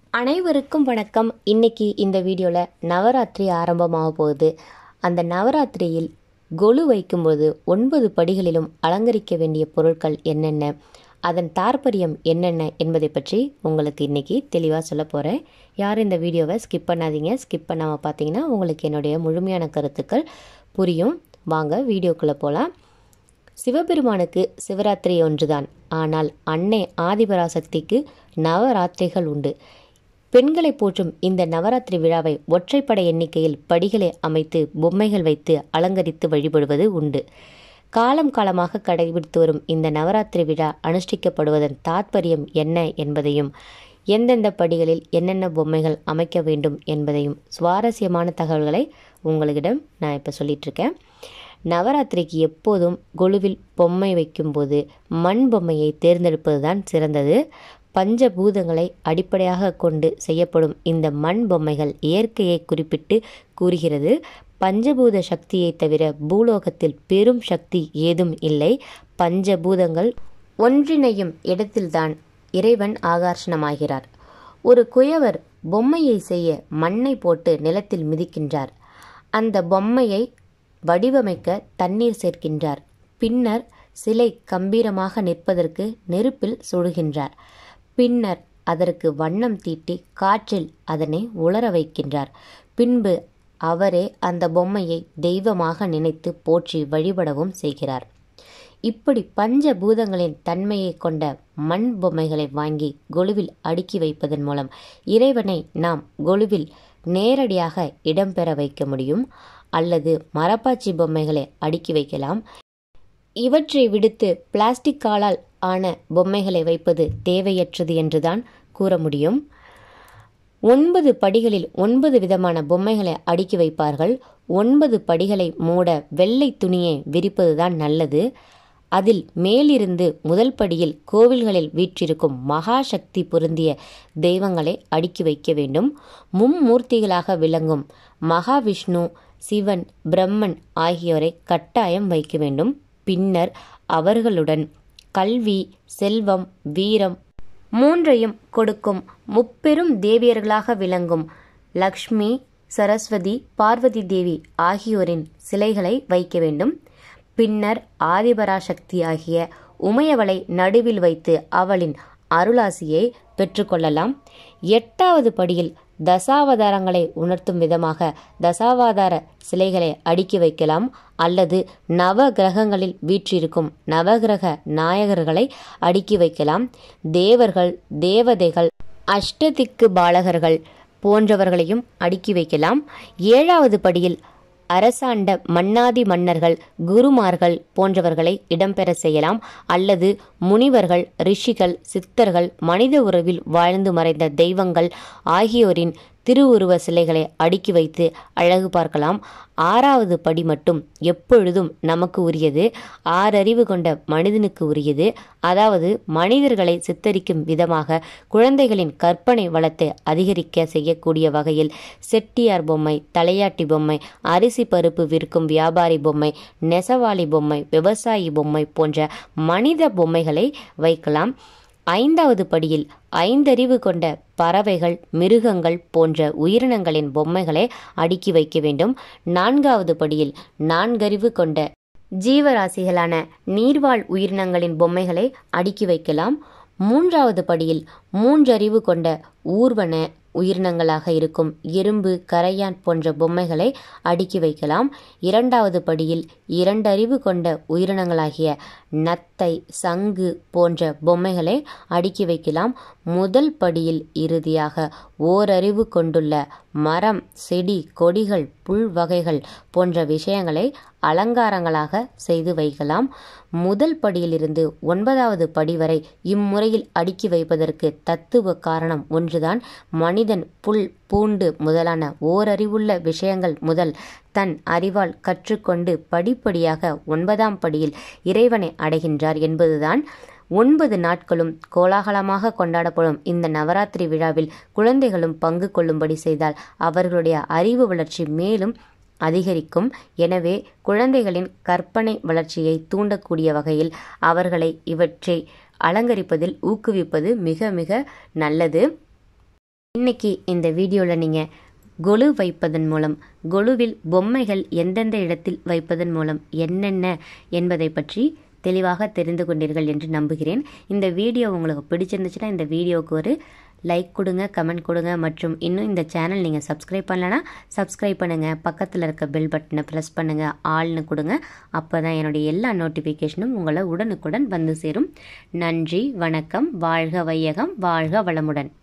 அனைவருக்கும் வணக்கம் இன்னைக்கு இந்த வீடியோவில் நவராத்திரி ஆரம்பமாக போகுது அந்த நவராத்திரியில் கொலு வைக்கும்போது ஒன்பது படிகளிலும் அலங்கரிக்க வேண்டிய பொருட்கள் என்னென்ன அதன் தாற்பயம் என்னென்ன என்பதை பற்றி உங்களுக்கு இன்னைக்கு தெளிவாக சொல்ல போகிறேன் யாரும் இந்த வீடியோவை ஸ்கிப் பண்ணாதீங்க ஸ்கிப் பண்ணாமல் பார்த்தீங்கன்னா உங்களுக்கு என்னுடைய முழுமையான கருத்துக்கள் புரியும் வாங்க வீடியோக்குள்ளே போகலாம் சிவபெருமானுக்கு சிவராத்திரி ஒன்றுதான் ஆனால் அன்னை ஆதிபராசக்திக்கு நவராத்திரிகள் உண்டு பெண்களை போற்றும் இந்த நவராத்திரி விழாவை ஒற்றைப்படை எண்ணிக்கையில் படிகளை அமைத்து பொம்மைகள் வைத்து அலங்கரித்து வழிபடுவது உண்டு காலம் காலமாக கடைபிடித்து வரும் இந்த நவராத்திரி விழா அனுஷ்டிக்கப்படுவதன் தாத்பரியம் என்ன என்பதையும் எந்தெந்த படிகளில் என்னென்ன பொம்மைகள் அமைக்க வேண்டும் என்பதையும் சுவாரஸ்யமான தகவல்களை உங்களிடம் நான் இப்போ சொல்லிகிட்ருக்கேன் நவராத்திரிக்கு எப்போதும் கொலுவில் பொம்மை வைக்கும்போது மண் பொம்மையை தேர்ந்தெடுப்பது தான் சிறந்தது பஞ்சபூதங்களை அடிப்படையாக கொண்டு செய்யப்படும் இந்த மண் பொம்மைகள் இயற்கையை குறிப்பிட்டு கூறுகிறது பஞ்சபூத சக்தியை தவிர பூலோகத்தில் பெரும் சக்தி ஏதும் இல்லை பஞ்சபூதங்கள் ஒன்றிணையும் இடத்தில்தான் இறைவன் ஆகர்ஷணமாகிறார் ஒரு குயவர் பொம்மையை செய்ய மண்ணை போட்டு நிலத்தில் மிதிக்கின்றார் அந்த பொம்மையை வடிவமைக்க தண்ணீர் சேர்க்கின்றார் பின்னர் சிலை கம்பீரமாக நிற்பதற்கு நெருப்பில் சுடுகின்றார் பின்னர் அதற்கு வண்ணம் தீட்டி காற்றில் அதனை உலர வைக்கின்றார் பின்பு அவரே அந்த பொம்மையை தெய்வமாக நினைத்து போற்றி வழிபடவும் செய்கிறார் இப்படி பஞ்ச பூதங்களின் தன்மையை கொண்ட மண் பொம்மைகளை வாங்கி கொலுவில் அடுக்கி வைப்பதன் மூலம் இறைவனை நாம் கொலுவில் நேரடியாக இடம்பெற வைக்க முடியும் அல்லது மரப்பாச்சி பொம்மைகளை அடுக்கி வைக்கலாம் இவற்றை விடுத்து பிளாஸ்டிக் காலால் ஆன பொம்மைகளை வைப்பது தேவையற்றது என்றுதான் கூற முடியும் ஒன்பது படிகளில் ஒன்பது விதமான பொம்மைகளை அடுக்கி வைப்பார்கள் ஒன்பது படிகளை மூட வெள்ளை துணியை விரிப்பதுதான் நல்லது அதில் மேலிருந்து முதல் படியில் கோவில்களில் வீற்றிருக்கும் மகாசக்தி பொருந்திய தெய்வங்களை அடுக்கி வைக்க வேண்டும் மும்மூர்த்திகளாக விளங்கும் மகாவிஷ்ணு சிவன் பிரம்மன் ஆகியோரை கட்டாயம் வைக்க வேண்டும் பின்னர் அவர்களுடன் கல்வி செல்வம் வீரம் மூன்றையும் கொடுக்கும் முப்பெரும் தேவியர்களாக விளங்கும் லக்ஷ்மி சரஸ்வதி பார்வதி தேவி ஆகியோரின் சிலைகளை வைக்க வேண்டும் பின்னர் ஆதிபராசக்தி ஆகிய உமையவளை நடுவில் வைத்து அவளின் அருளாசியை பெற்றுக்கொள்ளலாம் எட்டாவது படியில் தசாவதாரங்களை உணர்த்தும் விதமாக தசாவதார சிலைகளை அடுக்கி வைக்கலாம் அல்லது நவ கிரகங்களில் வீற்றிருக்கும் நவகிரக நாயகர்களை அடுக்கி வைக்கலாம் தேவர்கள் தேவதைகள் அஷ்டதிக்கு பாலகர்கள் போன்றவர்களையும் அடுக்கி வைக்கலாம் ஏழாவது படியில் அரசாண்ட மன்னாதி மன்னர்கள் குருமார்கள் போன்றவர்களை இடம்பெற செய்யலாம் அல்லது முனிவர்கள் ரிஷிகள் சித்தர்கள் மனித உறவில் வாழ்ந்து மறைந்த தெய்வங்கள் ஆகியோரின் திருவுருவ சிலைகளை அடுக்கி வைத்து அழகு பார்க்கலாம் ஆறாவது படி மட்டும் எப்பொழுதும் நமக்கு உரியது ஆறறிவு கொண்ட மனிதனுக்கு உரியது அதாவது மனிதர்களை சித்தரிக்கும் விதமாக குழந்தைகளின் கற்பனை வளத்தை அதிகரிக்க செய்யக்கூடிய வகையில் செட்டியார் பொம்மை தலையாட்டி பொம்மை அரிசி பருப்பு விற்கும் வியாபாரி பொம்மை நெசவாளி பொம்மை விவசாயி பொம்மை போன்ற மனித பொம்மைகளை வைக்கலாம் ஐந்தாவது படியில் ஐந்தறிவு கொண்ட பறவைகள் மிருகங்கள் போன்ற உயிரினங்களின் பொம்மைகளை அடுக்கி வைக்க வேண்டும் நான்காவது படியில் நான்கறிவு கொண்ட ஜீவராசிகளான நீர்வாழ் உயிரினங்களின் பொம்மைகளை அடுக்கி வைக்கலாம் மூன்றாவது படியில் மூன்றறிவு கொண்ட ஊர்வன உயிரினங்களாக இருக்கும் எறும்பு கரையான் போன்ற பொம்மைகளை அடுக்கி வைக்கலாம் இரண்டாவது படியில் இரண்டறிவு கொண்ட உயிரினங்களாகிய நத்தை சங்கு போன்ற பொம்மைகளை அடுக்கி வைக்கலாம் முதல் படியில் இறுதியாக ஓரறிவு கொண்டுள்ள மரம் செடி கொடிகள் புல் வகைகள் போன்ற விஷயங்களை அலங்காரங்களாக செய்து வைக்கலாம் முதல் படியிலிருந்து ஒன்பதாவது படி வரை இம்முறையில் அடுக்கி வைப்பதற்கு தத்துவ காரணம் ஒன்றுதான் மனிதன் புல் பூண்டு முதலான ஓரறிவுள்ள விஷயங்கள் முதல் தன் அறிவால் கற்றுக்கொண்டு படிப்படியாக ஒன்பதாம் படியில் இறைவனை அடைகின்றார் என்பதுதான் ஒன்பது நாட்களும் கோலாகலமாக கொண்டாடப்படும் இந்த நவராத்திரி விழாவில் குழந்தைகளும் பங்கு கொள்ளும்படி செய்தால் அவர்களுடைய அறிவு வளர்ச்சி மேலும் அதிகரிக்கும் எனவே குழந்தைகளின் கற்பனை வளர்ச்சியை தூண்டக்கூடிய வகையில் அவர்களை இவற்றை அலங்கரிப்பதில் ஊக்குவிப்பது மிக மிக நல்லது இன்னைக்கு இந்த வீடியோவில் நீங்கள் கொலு வைப்பதன் மூலம் கொலுவில் பொம்மைகள் எந்தெந்த இடத்தில் வைப்பதன் மூலம் என்னென்ன என்பதை பற்றி தெளிவாக தெரிந்து கொண்டீர்கள் என்று நம்புகிறேன் இந்த வீடியோ உங்களுக்கு பிடிச்சிருந்துச்சுன்னா இந்த வீடியோவுக்கு ஒரு லைக் கொடுங்க கமெண்ட் கொடுங்க மற்றும் இன்னும் இந்த சேனல் நீங்கள் சப்ஸ்கிரைப் பண்ணலன்னா சப்ஸ்கிரைப் பண்ணுங்கள் பக்கத்தில் இருக்க பெல் பட்டனை ப்ரெஸ் பண்ணுங்கள் ஆள்னு கொடுங்க அப்போ தான் என்னுடைய எல்லா நோட்டிஃபிகேஷனும் உங்களை உடனுக்குடன் வந்து சேரும் நன்றி வணக்கம் வாழ்க வையகம் வாழ்க வளமுடன்